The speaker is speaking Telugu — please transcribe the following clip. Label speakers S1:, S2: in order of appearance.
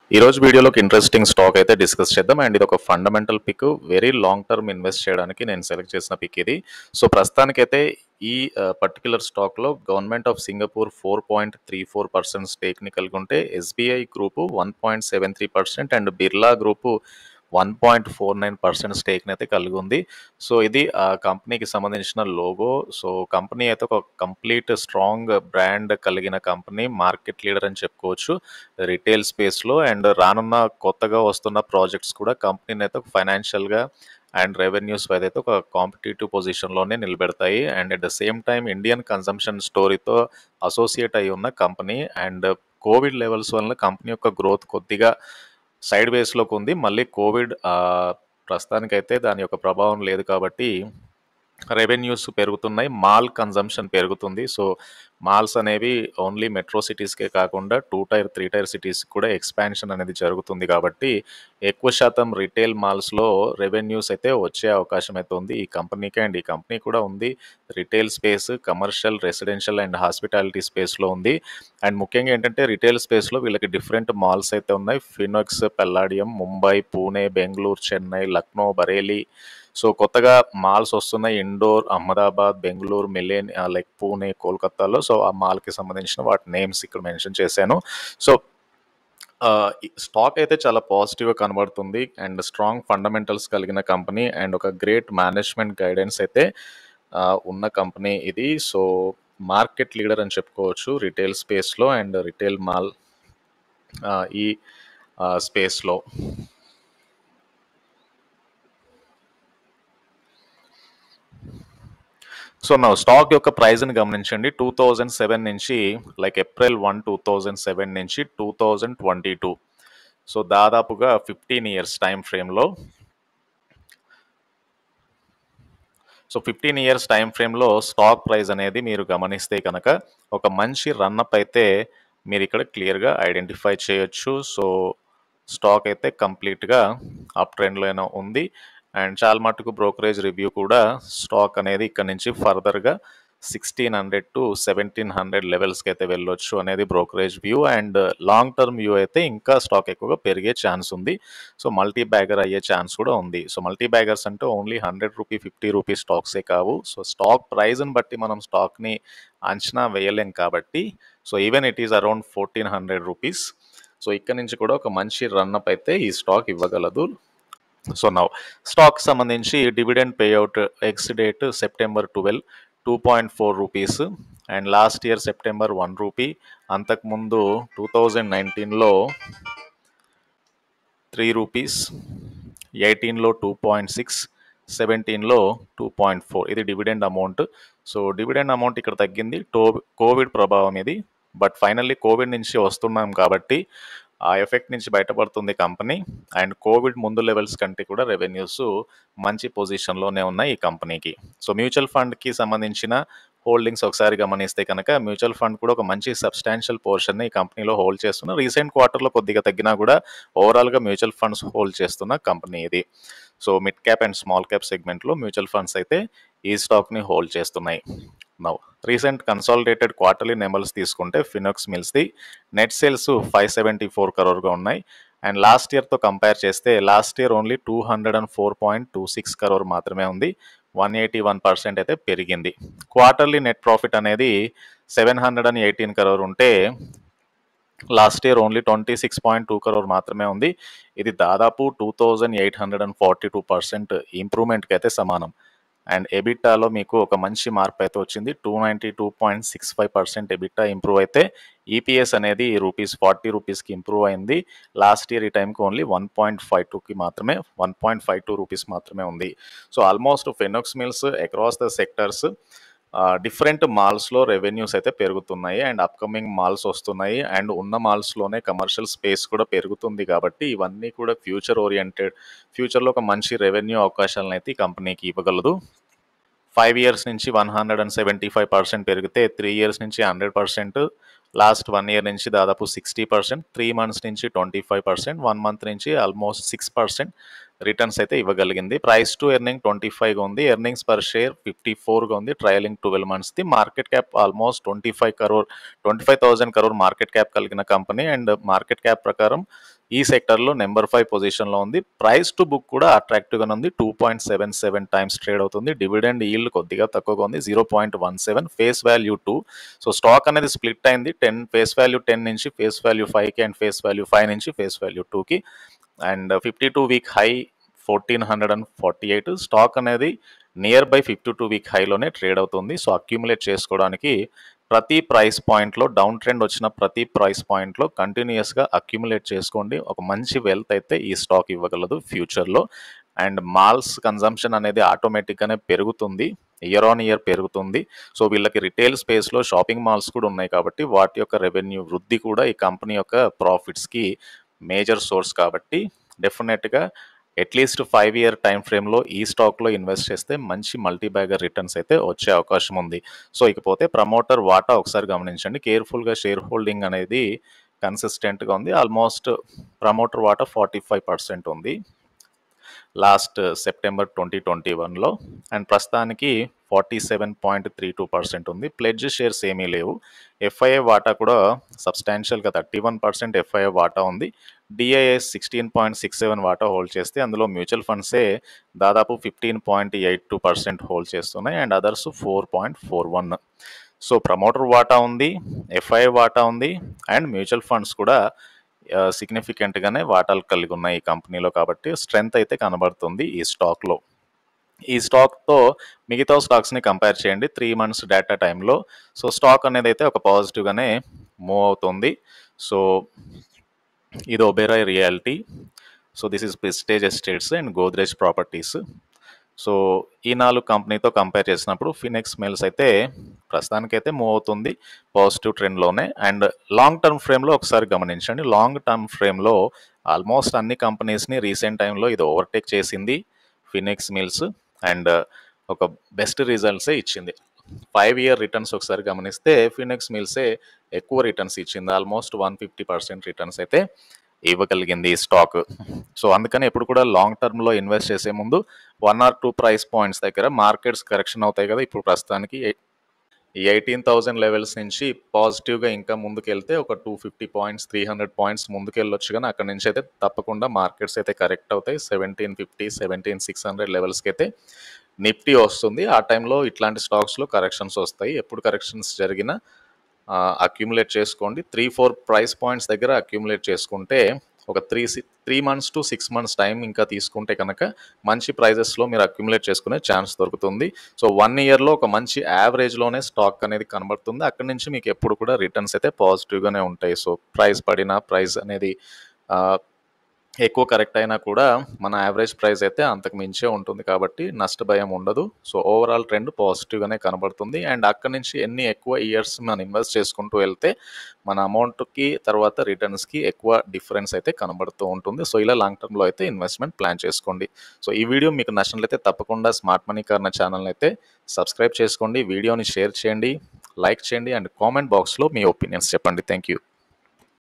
S1: ఈ రోజు వీడియోలో ఒక ఇంట్రెస్టింగ్ స్టాక్ అయితే డిస్కస్ చేద్దాం అండ్ ఇది ఒక fundamental pick very long term invest చేయడానికి నేను సెలెక్ట్ చేసిన పిక్ ఇది సో ప్రస్తుతానికైతే ఈ పర్టికులర్ స్టాక్లో government of Singapore four point three four percent స్టేక్ని కలిగి ఉంటే SBI group one point seven three percent and Birla group one point four nine percent స్టేక్ని అయితే కలిగి ఉంది సో ఇది ఆ కంపెనీకి సంబంధించిన లోగో సో కంపెనీ అయితే ఒక కంప్లీట్ స్ట్రాంగ్ బ్రాండ్ కలిగిన కంపెనీ మార్కెట్ లీడర్ అని చెప్పుకోవచ్చు రిటైల్ స్పేస్లో అండ్ రానున్న కొత్తగా వస్తున్న ప్రాజెక్ట్స్ కూడా కంపెనీని అయితే ఫైనాన్షియల్గా అండ్ రెవెన్యూస్ అయితే ఒక కాంపిటేటివ్ పొజిషన్లోనే నిలబెడతాయి and at the same time Indian consumption స్టోరీతో అసోసియేట్ అయి ఉన్న కంపెనీ అండ్ కోవిడ్ లెవెల్స్ వల్ల కంపెనీ యొక్క గ్రోత్ కొద్దిగా సైడ్ వేస్లోకి ఉంది మళ్ళీ కోవిడ్ ప్రస్తుతానికైతే దాని యొక్క ప్రభావం లేదు కాబట్టి రెవెన్యూస్ పెరుగుతున్నాయి మాల్ కన్జంప్షన్ పెరుగుతుంది సో మాల్స్ అనేవి ఓన్లీ మెట్రో సిటీస్కే కాకుండా two tier three tier cities కూడా ఎక్స్పాన్షన్ అనేది జరుగుతుంది కాబట్టి ఎక్కువ శాతం రిటైల్ మాల్స్లో రెవెన్యూస్ అయితే వచ్చే అవకాశం అయితే ఉంది ఈ కంపెనీకి అండ్ ఈ కంపెనీ కూడా ఉంది retail space commercial residential and hospitality స్పేస్లో ఉంది అండ్ ముఖ్యంగా ఏంటంటే రిటైల్ స్పేస్లో వీళ్ళకి డిఫరెంట్ మాల్స్ అయితే ఉన్నాయి Phoenix Palladium Mumbai Pune Bengaluru Chennai Lucknow Bareilly so కొత్తగా మాల్స్ వస్తున్నాయి ఇండోర్ అహ్మదాబాద్ బెంగళూరు మిలేన్ లైక్ పూణే కోల్కతాలో సో ఆ మాల్కి సంబంధించిన వాటి నేమ్స్ ఇక్కడ మెన్షన్ చేశాను సో స్టాక్ అయితే చాలా పాజిటివ్గా కనబడుతుంది అండ్ స్ట్రాంగ్ ఫండమెంటల్స్ కలిగిన కంపెనీ అండ్ ఒక గ్రేట్ మేనేజ్మెంట్ గైడెన్స్ అయితే ఉన్న కంపెనీ ఇది సో మార్కెట్ లీడర్ అని చెప్పుకోవచ్చు రిటైల్ స్పేస్లో అండ్ రిటైల్ మాల్ ఈ స్పేస్లో సో నా స్టాక్ యొక్క ప్రైస్ని గమనించండి టూ థౌజండ్ సెవెన్ నుంచి like April one two thousand seven నుంచి two thousand twenty two so దాదాపుగా ఫిఫ్టీన్ ఇయర్స్ టైం ఫ్రేమ్లో సో ఫిఫ్టీన్ ఇయర్స్ టైం ఫ్రేమ్లో స్టాక్ ప్రైస్ అనేది మీరు గమనిస్తే కనుక ఒక మంచి రన్అప్ అయితే మీరు ఇక్కడ క్లియర్గా ఐడెంటిఫై చేయొచ్చు సో స్టాక్ అయితే కంప్లీట్గా అప్ ట్రెండ్లోనే ఉంది అండ్ చాలా మటుకు బ్రోకరేజ్ రివ్యూ కూడా స్టాక్ అనేది ఇక్కడ నుంచి ఫర్దర్గా sixteen hundred to seventeen hundred లెవెల్స్కి అయితే వెళ్ళొచ్చు అనేది brokerage view and long term view అయితే ఇంకా స్టాక్ ఎక్కువగా పెరిగే ఛాన్స్ ఉంది సో మల్టీ బ్యాగర్ అయ్యే ఛాన్స్ కూడా ఉంది సో మల్టీ బ్యాగర్స్ అంటే only hundred rupee fifty rupee స్టాక్సే కావు సో స్టాక్ ప్రైజ్ని బట్టి మనం స్టాక్ని అంచనా వేయలేం కాబట్టి so even it is around fourteen hundred rupees so ఇక్కడ నుంచి కూడా ఒక మంచి రన్అప్ అయితే ఈ స్టాక్ ఇవ్వగలదు సో నవ్ స్టాక్ సంబంధించి dividend payout ex date September twelve two point four rupees and last year September one rupee అంతకుముందు టూ థౌజండ్ నైన్టీన్లో త్రీ రూపీస్ ఎయిటీన్లో టూ పాయింట్ సిక్స్ సెవెంటీన్లో టూ పాయింట్ ఫోర్ ఇది dividend amount so dividend amount ఇక్కడ తగ్గింది టో కోవిడ్ ప్రభావం ఇది బట్ ఫైనల్లీ కోవిడ్ నుంచి వస్తున్నాం కాబట్టి ఆ ఎఫెక్ట్ నుంచి బయటపడుతుంది కంపెనీ అండ్ కోవిడ్ ముందు లెవెల్స్ కంటే కూడా రెవెన్యూస్ మంచి పొజిషన్లోనే ఉన్నాయి ఈ కంపెనీకి సో మ్యూచువల్ ఫండ్కి సంబంధించిన హోల్డింగ్స్ ఒకసారి గమనిస్తే కనుక మ్యూచువల్ ఫండ్ కూడా ఒక మంచి సబ్స్టాన్షియల్ పోర్షన్ ఈ కంపెనీలో హోల్డ్ చేస్తున్న రీసెంట్ క్వార్టర్లో కొద్దిగా తగ్గినా కూడా ఓవరాల్గా మ్యూచువల్ ఫండ్స్ హోల్డ్ చేస్తున్న కంపెనీ ఇది so mid cap and small cap సెగ్మెంట్లో మ్యూచువల్ ఫండ్స్ అయితే ఈ స్టాక్ని హోల్డ్ చేస్తున్నాయి now recent consolidated quarterly numbers తీసుకుంటే ఫినోక్స్ మిల్స్ది net sales five seventy four కరోర్గా ఉన్నాయి అండ్ లాస్ట్ ఇయర్తో కంపేర్ చేస్తే last year only two hundred and four point two six crore మాత్రమే ఉంది వన్ ఎయిటీ వన్ పర్సెంట్ అయితే పెరిగింది క్వార్టర్లీ నెట్ ప్రాఫిట్ అనేది seven hundred and eighteen crore ఉంటే last year only twenty six point two crore మాత్రమే ఉంది ఇది దాదాపు two thousand eight hundred and forty two percent ఇంప్రూవ్మెంట్కి అయితే సమానం అండ్ ఎబిటాలో మీకు ఒక మంచి మార్పు అయితే వచ్చింది two ninety two point six five percent EBITDA improve అయితే ఈపీఎస్ అనేది రూపీస్ ఫార్టీ రూపీస్కి ఇంప్రూవ్ అయింది లాస్ట్ ఇయర్ ఈ టైంకి ఓన్లీ వన్ పాయింట్ ఫైవ్ టూకి మాత్రమే one point five two rupees మాత్రమే ఉంది so almost Phoenix Mills across the sectors different మాల్స్లో రెవెన్యూస్ అయితే పెరుగుతున్నాయి అండ్ అప్కమింగ్ మాల్స్ వస్తున్నాయి అండ్ ఉన్న మాల్స్లోనే కమర్షియల్ స్పేస్ కూడా పెరుగుతుంది కాబట్టి ఇవన్నీ కూడా ఫ్యూచర్ ఓరియంటెడ్ ఫ్యూచర్లో ఒక మంచి రెవెన్యూ అవకాశాలను అయితే ఈ కంపెనీకి ఇవ్వగలదు ఫైవ్ ఇయర్స్ నుంచి one hundred and seventy five percent పెరిగితే త్రీ ఇయర్స్ నుంచి hundred percent last one year నుంచి దాదాపు సిక్స్టీ పర్సెంట్ త్రీ మంత్స్ నుంచి twenty five percent one month నుంచి ఆల్మోస్ట్ సిక్స్ పర్సెంట్ రిటర్న్స్ అయితే ఇవ్వగలిగింది ప్రైస్ టు ఎర్నింగ్ ట్వంటీ ఫైవ్గా ఉంది ఎర్నింగ్స్ పర్ షేర్ ఫిఫ్టీ ఫోర్గా ఉంది ట్రయలింగ్ ట్వెల్వ్ మంత్స్ది market cap almost twenty five crore twenty five thousand crore market cap కలిగిన కంపెనీ అండ్ మార్కెట్ క్యాప్ ప్రకారం ఈ సెక్టర్లో నెంబర్ ఫైవ్ పొజిషన్లో ఉంది ప్రైస్ టు బుక్ కూడా అట్రాక్టివ్గానే ఉంది two point seven seven times trade అవుతుంది డివిడెండ్ ఈల్డ్ కొద్దిగా తక్కువగా ఉంది zero point one seven face value two so stock అనేది స్ప్లిట్ అయింది టెన్ ఫేస్ వాల్యూ టెన్ నుంచి ఫేస్ వాల్యూ ఫైవ్కి అండ్ ఫేస్ వాల్యూ ఫైవ్ నుంచి ఫేస్ వాల్యూ టూకి and fifty two week high fourteen hundred and forty eight stock అనేది near by fifty two week హైలోనే ట్రేడ్ అవుతుంది సో అక్యూములేట్ చేసుకోవడానికి ప్రతి ప్రైస్ పాయింట్లో డౌన్ ట్రెండ్ వచ్చిన ప్రతి ప్రైస్ పాయింట్లో కంటిన్యూస్గా అక్యుములేట్ చేసుకోండి ఒక మంచి వెల్త్ అయితే ఈ స్టాక్ ఇవ్వగలదు ఫ్యూచర్లో అండ్ మాల్స్ కన్జంప్షన్ అనేది ఆటోమేటిక్గానే పెరుగుతుంది ఇయర్ ఆన్ ఇయర్ పెరుగుతుంది సో వీళ్ళకి రిటైల్ స్పేస్లో షాపింగ్ మాల్స్ కూడా ఉన్నాయి కాబట్టి వాటి యొక్క రెవెన్యూ వృద్ధి కూడా ఈ కంపెనీ యొక్క ప్రాఫిట్స్కి మేజర్ సోర్స్ కాబట్టి డెఫినెట్గా అట్లీస్ట్ ఫైవ్ ఇయర్ టైం ఫ్రేమ్లో ఈ స్టాక్లో ఇన్వెస్ట్ చేస్తే మంచి మల్టీ బ్యాగర్ రిటర్న్స్ అయితే వచ్చే అవకాశం ఉంది సో ఇకపోతే ప్రమోటర్ వాటా ఒకసారి గమనించండి కేర్ఫుల్గా షేర్ హోల్డింగ్ అనేది కన్సిస్టెంట్గా ఉంది ఆల్మోస్ట్ ప్రమోటర్ వాటా ఫార్టీ ఫైవ్ పర్సెంట్ ఉంది లాస్ట్ సెప్టెంబర్ ట్వంటీ ట్వంటీ వన్లో అండ్ ప్రస్తుతానికి forty seven point three two percent ఉంది ప్లెడ్జ్ షేర్స్ ఏమీ లేవు ఎఫ్ఐఏ వాటా కూడా సబ్స్టాన్షియల్గా థర్టీ వన్ పర్సెంట్ ఎఫ్ఐఏ వాటా ఉంది DIIs sixteen point six seven వాటా హోల్డ్ చేస్తే అందులో మ్యూచువల్ ఫండ్సే దాదాపు fifteen point eight two percent hold చేస్తున్నాయి and others four point four one so promoter వాటా ఉంది ఎఫ్ఐ వాటా ఉంది అండ్ మ్యూచువల్ ఫండ్స్ కూడా సిగ్నిఫికెంట్గానే వాటాలు కలిగి ఉన్నాయి ఈ కంపెనీలో కాబట్టి స్ట్రెంగ్త్ అయితే కనబడుతుంది ఈ స్టాక్లో ఈ స్టాక్తో మిగతా స్టాక్స్ని కంపేర్ చేయండి త్రీ మంత్స్ డేటా టైంలో సో స్టాక్ అనేది అయితే ఒక పాజిటివ్గానే మూవ్ అవుతుంది సో ఇది Oberoi realty so this is Prestige Estates and Godrej Properties so ఈ నాలుగు కంపెనీతో కంపేర్ చేసినప్పుడు ఫినెక్స్ మెయిల్స్ అయితే ప్రస్తుతానికైతే మూవ్ అవుతుంది పాజిటివ్ ట్రెండ్లోనే అండ్ లాంగ్ టర్మ్ ఫ్రేమ్లో ఒకసారి గమనించండి లాంగ్ టర్మ్ ఫ్రేమ్లో ఆల్మోస్ట్ అన్ని కంపెనీస్ని రీసెంట్ టైంలో ఇది ఓవర్టేక్ చేసింది ఫినిక్స్ మిల్స్ అండ్ ఒక బెస్ట్ రిజల్ట్సే ఇచ్చింది ఫైవ్ ఇయర్ రిటర్న్స్ ఒకసారి గమనిస్తే ఫినిక్స్ మిల్సే ఎక్కువ రిటర్న్స్ ఇచ్చింది almost one fifty percent returns అయితే ఇవ్వగలిగింది ఈ స్టాక్ సో అందుకని ఎప్పుడు కూడా లాంగ్ టర్మ్లో ఇన్వెస్ట్ చేసే ముందు one or two price points దగ్గర మార్కెట్స్ కరెక్షన్ అవుతాయి కదా ఇప్పుడు ప్రస్తుతానికి ఈ ఎయిటీన్ థౌజండ్ లెవెల్స్ నుంచి పాజిటివ్గా ఇంకా ముందుకెళ్తే ఒక two fifty points three hundred points ముందుకెళ్ళొచ్చు కానీ అక్కడ నుంచి అయితే తప్పకుండా మార్కెట్స్ అయితే కరెక్ట్ అవుతాయి seventeen fifty seventeen six hundred లెవెల్స్కి అయితే నిఫ్టీ వస్తుంది ఆ టైంలో ఇట్లాంటి స్టాక్స్లో కరెక్షన్స్ వస్తాయి ఎప్పుడు కరెక్షన్స్ జరిగినా అక్యుములేట్ చేసుకోండి త్రీ ఫోర్ ప్రైస్ పాయింట్స్ దగ్గర అక్యుములేట్ చేసుకుంటే ఒక three three months to six months time ఇంకా తీసుకుంటే కనుక మంచి ప్రైజెస్లో మీరు అక్యుములేట్ చేసుకునే ఛాన్స్ దొరుకుతుంది సో వన్ ఇయర్లో ఒక మంచి యావరేజ్లోనే స్టాక్ అనేది కనబడుతుంది అక్కడి నుంచి మీకు ఎప్పుడు కూడా రిటర్న్స్ అయితే పాజిటివ్గానే ఉంటాయి సో ప్రైస్ పడిన ప్రైస్ అనేది ఎక్కువ కరెక్ట్ అయినా కూడా మన యావరేజ్ ప్రైస్ అయితే అంతకు మించే ఉంటుంది కాబట్టి నష్టభయం ఉండదు సో ఓవరాల్ ట్రెండ్ పాజిటివ్గానే కనబడుతుంది అండ్ అక్కడి నుంచి ఎన్ని ఎక్కువ ఇయర్స్ మనం ఇన్వెస్ట్ చేసుకుంటూ వెళ్తే మన అమౌంట్కి తర్వాత రిటర్న్స్కి ఎక్కువ డిఫరెన్స్ అయితే కనబడుతూ ఉంటుంది సో ఇలా లాంగ్ టర్మ్లో అయితే ఇన్వెస్ట్మెంట్ ప్లాన్ చేసుకోండి సో ఈ వీడియో మీకు నచ్చినట్లయితే తప్పకుండా స్మార్ట్ మనీ కార్న ఛానల్ అయితే సబ్స్క్రైబ్ చేసుకోండి వీడియోని షేర్ చేయండి లైక్ చేయండి అండ్ కామెంట్ బాక్స్లో మీ ఒపీనియన్స్ చెప్పండి థ్యాంక్ యూ